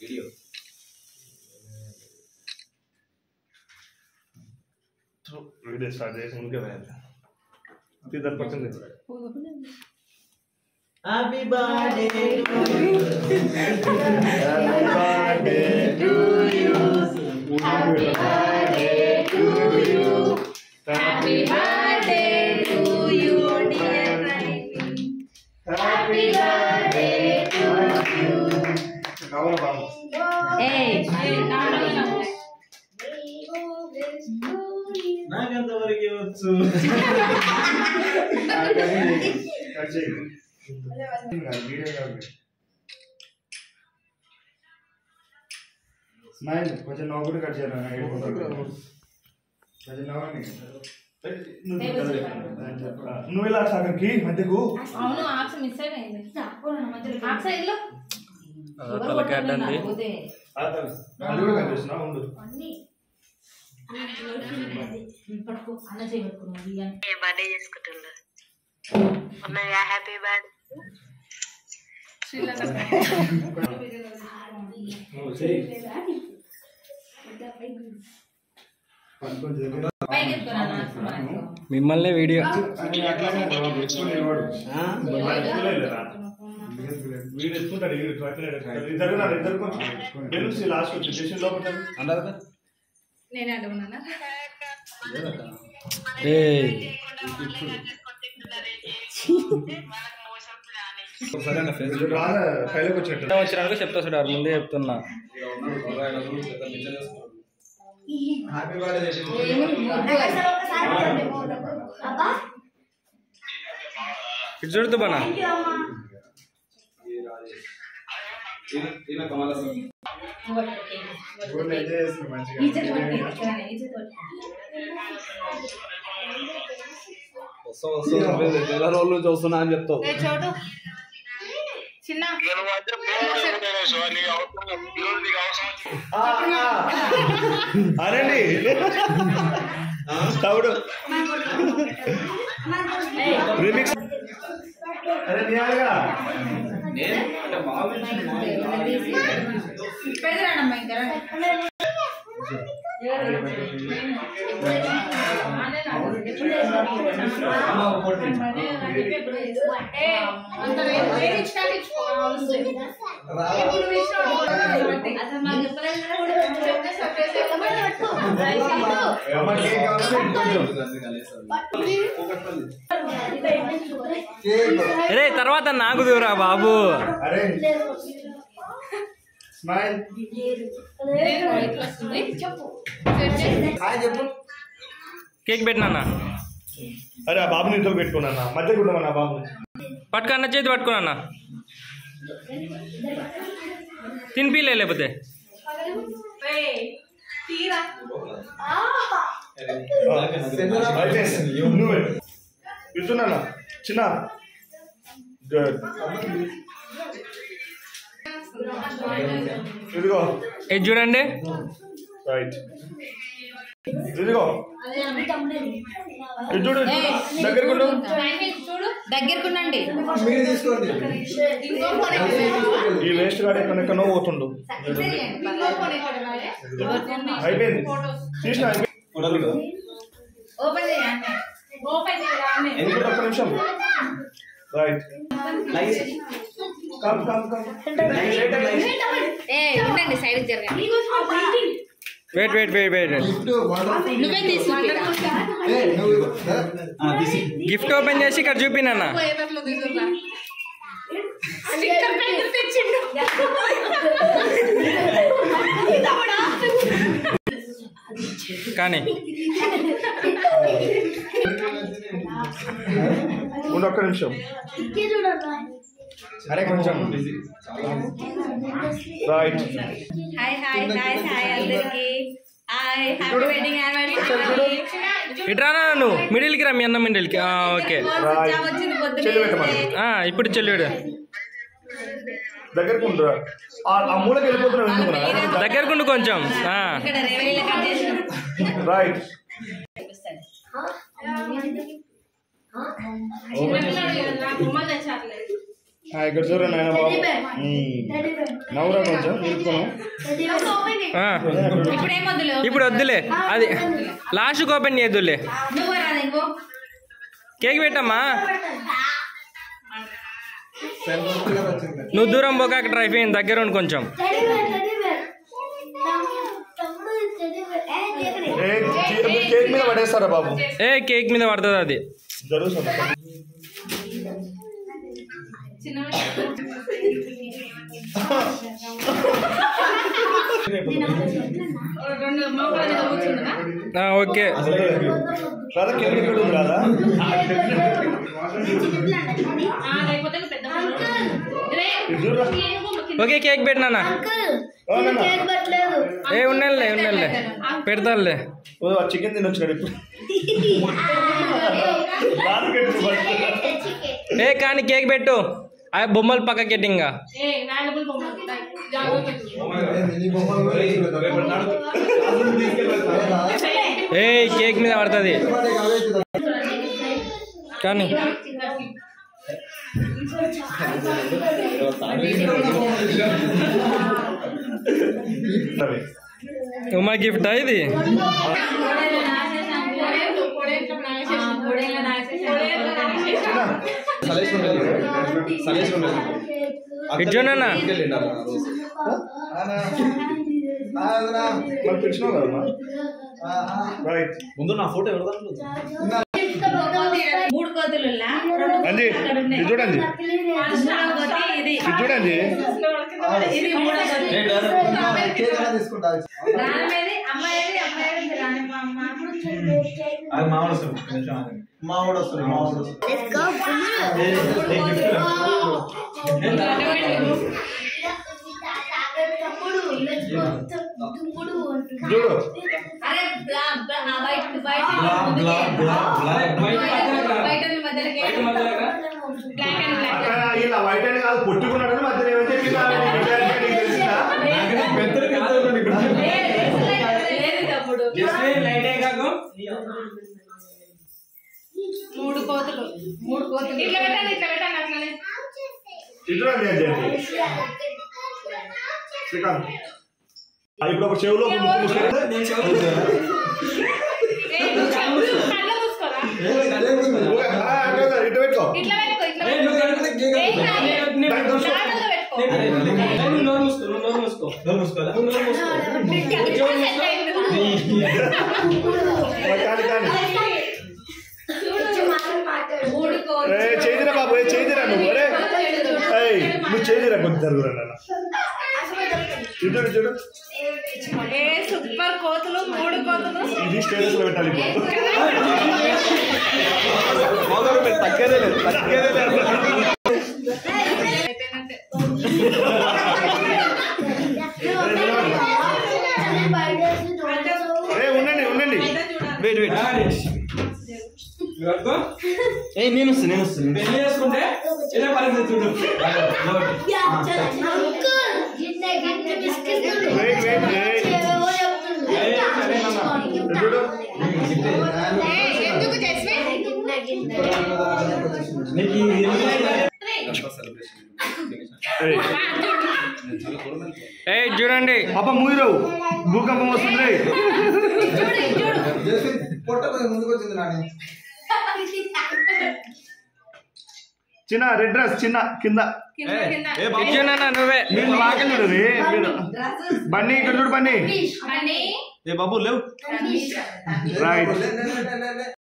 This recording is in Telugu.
వీడియో వీడియో స్టార్ట్ చేసి ముందుకే వేయాలి తీద్దాం పక్కన happy birthday Happy birthday to you, dear Raimi. Happy birthday to you. అవును బాబు Hey, నాకెంతవరకు వచ్చు కట్ చేయి వీడియో కాదు స్మైల్ కొంచెం నవ్వు కూడా కట్ చేయాలి ఏడుకుంటారు కొంచెం నవ్వండి నువ్వు ఇలా సగంకి మధ్యకు అవును ఆక్స మిస్ అయిపోయింది ఆక్స ఇల్లు తలకాయ అడ్డంది. అది కూడా కట్ చేస్తున్నా ఉండు పట్టుకో అన్న చేయబట్టుకున్నావు బియ్యాన్ని బర్త్డే చేసుకుంటుండ్రు అన్నయ్య హ్యాపీ బర్త్డే నువ్వు చెయ్యి పైకి ఎత్తుకురా నాన్న. మిమ్మల్ని వీడియో వీడు ఎత్తుకుంటాడు వీడు అట్లనే ఎత్తుకుంటాడు. ఇద్దరు ఉన్నారు, ఇద్దరు కొంచెం బెలూన్స్ లాస్ట్ వచ్చి స్టేషన్ లోపల నేనే అడుగున్నానా ఏ ఇది రాగా పైలోకి వచ్చినట్టు వచ్చినాక చెప్తా చూడారు ముందే చెప్తున్నా హ్యాపీ బర్త్డే ఇటు చూడుతూ బనా కమల ఊర్లో ఎంజాయ్ చేస్తున్నారు మంచిగా ఈ చేతి పట్టుకో, ఇక్కడ ఈ చేతి పట్టుకో. వస్తా వస్తా నెల రోజుల నుంచి వస్తున్నా అని చెప్తావు ఏ చోటు చిన్న అనండి తవుడు రిమిక్స్ అరే నియాలుగా పెడతానమ్మా ఇంకా రండి. ఏ, అంత వేరు వేరు ఇచ్చినాక ఇచ్చుకో, అవసరం లేదు. ఇప్పుడు నువ్వు ఇచ్చినావు, అసలు మాకు చెప్పలేదు కదా, చెప్తే surprise అయిపోతుంది. అమ్మ కేక్ కావాలంటే రే తర్వాత నాకు దూరా బాబు అరే స్మైల్ నేను ఇట్లా వస్తుంది. చెప్పు సెట్ చేసి. హాయ్ చెప్పు కేక్ పెట్టినా అరే ఆ బాబుని ఇంట్లో పెట్టుకున్నా మధ్య ఉండమన్నా ఆ బాబుని పట్టుకో అన్న చేతి పట్టుకున్నా అన్న తినిపిలే లేకపోతే ఏయ్, తీరా అయితే నువ్వే ఇస్తున్నా చిన్న గుడ్ ఇదిగో ఇది చూడండి రైట్ ఇదిగో ఇది చూడు దగ్గరకు ఉండు. చూడు దగ్గరకుండండి మీరు తీసుకోండి ఇంకో ఫోన్ ఎక్కడ ఈ వేస్ట్ గాడు ఎక్కడెక్కడో పోతుండు ఇంకో ఫోన్ ఎక్కడ మరి? అయిపోయింది తీసిన ఫోటోలు కదా ఓపెన్ చేయండి ఓపెన్ చేయాలి ఎందుకు ఒక్క నిమిషం రైట్ కమ్ కమ్ కమ్ ఏ ఉండండి సైడ్ జరగండి wait wait wait wait gift నువ్వే తీసుకుంటా తీసి గిఫ్ట్ ఓపెన్ చేసి ఇక్కడ చూపినన్న పోయేటట్లు తీసుకుంటా స్టిక్కర్ ప్యాకెట్ తెచ్చిండు కానీ ఉండు ఒక్క నిమిషం అరే కొంచెం right hi hi hi hi అందరికి హాయ్ హ్యాపీ వెడ్డింగ్ యానివర్సరీ ఇట్రానా నువ్వు మిడిల్కి రా మీ అన్న మిడిల్కి ఓకే వచ్చింది చెల్లి పెట్టమని. పొద్దున ఆ, ఇప్పుడు చెల్లిడు దగ్గరకు ఉండు ఆ ఆ మూలకి వెళ్ళిపోతున్నావు ఎందుకు దగ్గరకుండు కొంచెం ఆ. ఇక్కడ రేవడిలో కట్ చేసిన రైట్ చిన్నపిల్లాడు కదా, నాకు బొమ్మలు తెచ్చారులేదు ఆ, ఇక్కడ చూడండి నాయన బాబు ఉమ్. నవ్వురా కొంచెం ఇరుక్కును ఆ, ఇప్పుడు ఏం వద్దులే ఇప్పుడు వద్దులే అది లాస్ట్కి ఓపెన్ చేయొద్దులే నువ్వు రా ఇంకో కేక్ పెట్టమ్మా నువ్వు దూరం పోక అక్కడ ట్రై చేయండి దగ్గర ఉండి కొంచెం ఏ, చే- కేక్ మీద పడేస్తారా బాబు ఏ కేక్ మీద పడుతుంది అది జరుగుతుంది రెండు మోకాళ్ళ మీద కూర్చుందా ఆ, ఓకే రాదా కేక్ ఇక్కడ ఉంది రాదా లేకపోతే పెద్ద రే ఇది చూడరా ఓకే కేక్ పెట్టినా ఓ నాన్న. ఏ ఉన్నలే ఉన్నలే పెడతాలే ఓ ఆ చికెన్ తినొచ్చు ఇప్పుడు రాదు పెట్టు ఫస్ట్. ఏ కానీ కేక్ పెట్టు ఆ బొమ్మలు పక్కకెట్టి ఇంకా ఏ వాల్యుబుల్ బొమ్మ జాగ్రత్త ఏ కేక్ మీద పడుతుంది కానీ సరే. ఉమా గిఫ్ట్ ఇది ఇటు చూడన్నా. మరి పిలిచినావు కదమ్మా రైట్ ముందు నా ఫోటో ఎవరు దాంట్లో మూడు కోతులు అంజీ ఇది చూడండి ఇది ఇది చూడండి ఇది మూడో కోతి తీసుకుంటా రానమేది అమ్మాయి అమ్మాయి రాని మా అమ్మ అది మామూలు వస్తుంది కొంచెం ఆగండి. మా వాడు వస్తుంది మా వాడు వస్తుంది చూడు అరే బ్లా బ్లా ఆ బయట బయట బ్లా, బ్లా, బ్లా, బ్లా. బయట ఉంది మధ్యలోకి బ్లాక్ అండ్ బ్లాక్ అక్కడ ఇలా వైట్ అని కాదు పొట్టుకున్నాడని మధ్యలో ఏమని చెప్పి పెద్దలు పెద్దలు ఉండండి ఇక్కడ. లేదు తప్పుడు మూడు కోతులు మూడు కోతులు ఇట్లా పెట్టండి ఇట్లా పెట్టండి అట్లనే ఇది చూడండి అంజీ శ్రీకాంత్ ఆ, ఇప్పుడు ఒక చెవులో ఒక ముక్కు మూసుకొని నేను చదువుతాను. ఏ, నువ్వు కళ్ళు కళ్ళు మూసుకోరా ఒక- ఆ, అట్లా కాదు, ఇటు పెట్టుకో ఇట్లా పెట్టుకో ఇట్లా ఏ, నువ్వు కడిగితే కేక్ ఏం అవుతుంది. కాదు. దాన్ని చూసుకో. నార్మల్గా పెట్టుకో నువ్వు నోరు మూసుకో, నువ్వు నోరు మూసుకో. నోరు మూసుకోవాలా? నువ్వు నోరు మూసుకో. ఇప్పుడు సెట్ అయింది. ఆ, కానీ కానీ మూడు కోతులు ఏ చేదిరా బాబు ఏ చేదిరా నువ్వు అరే ఏయ్, నువ్వు చేదిరా కొంచెం జరుగురా నాన్న చూడు చూడు ఏ సూపర్ కోతులు మూడు కోతులు ఇది స్టేటస్ లో పెట్టాలి ఇప్పుడు మోగారు మీరు తగ్గేదే లేదు, తగ్గేదే లేదు. అయిపోయినట్టే ఏ ఉండండి ఉండండి వెయిట్ వెయిట్ ఏ నేను వస్తాను నేను వస్తాను పెళ్లి చేసుకుంటే ఇలా పరిస్థితి చూడు వెయిట్ వెయిట్ వెయిట్ చూడు ఏ, ఎందుకు చేసి నీకు ఈ ఏయ్, ఏ చూడండి పాప మూయిరావు భూకంపం వస్తుంది పొట్ట ముందుకు వచ్చింది నాని చిన్న రెడ్ డ్రెస్ చిన్న కింద కింద కింద ఇటు చూడన్నా నువ్వే మీరు లాగా చూడు రే మీరు బండి ఇక్కడ చూడు బండి అని ఏ బాబు లేవు రైట్ లే, లే, లే, లే, లే.